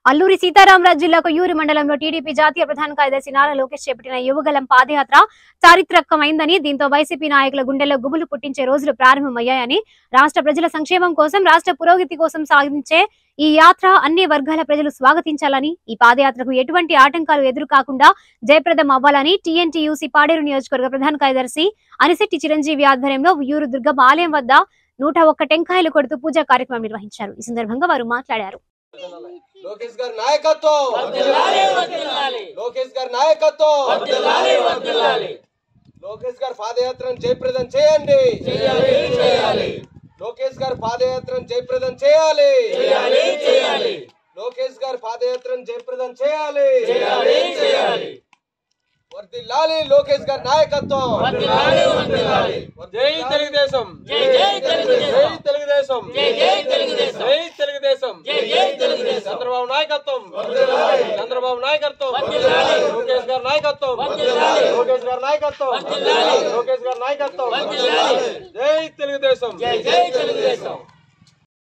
అల్లూరి సీతారామరాజు జిల్లా కొయ్యూరు మండలంలో టీడీపీ జాతీయ ప్రధాన కార్యదర్శి నారా లోకేష్ చేపట్టిన యువగలం పాదయాత్ర చారిత్రకమైందని దీంతో వైసీపీ నాయకుల గుండెల్లో గుబులు పుట్టించే రోజులు ప్రారంభమయ్యాయని రాష్ట్ర ప్రజల సంక్షేమం కోసం రాష్ట్ర పురోగతి కోసం సాగించే ఈ యాత్ర అన్ని వర్గాల ప్రజలు స్వాగతించాలని ఈ పాదయాత్రకు ఎటువంటి ఆటంకాలు ఎదురు కాకుండా జయప్రదం అవ్వాలని టీఎన్టీయూసీ పాడేరు నియోజకవర్గ ప్రధాన కార్యదర్శి అనిశెట్టి చిరంజీవి ఆధ్వర్యంలో ఉయ్యూరు దుర్గమ్మ ఆలయం వద్ద నూట ఒక్క టెంకాయలు కొడుతూ పూజా కార్యక్రమం నిర్వహించారు ఈ సందర్భంగా వారు మాట్లాడారు లోకేష్ గారి నాయకత్వం లోకేష్ గారి నాయకత్వం లోకేష్ గారి పాదయాత్రను జయప్రదం చేయండి లోకేష్ గారి పాదయాత్రను జయప్రదం చేయాలి లోకేష్ గారి పాదయాత్రను జయప్రదం చేయాలి వర్దిల్లాలి లోకేష్ గారి నాయకత్వం జై తెలుగుదేశం జై తెలుగుదేశం జై తెలుగుదేశం చంద్రబాబు నాయకత్వం చంద్రబాబు నాయకత్వం లోకేష్ గారి నాయకత్వం లోకేష్ గారి నాయకత్వం లోకేష్ గారి నాయకత్వం జై తెలుగుదేశం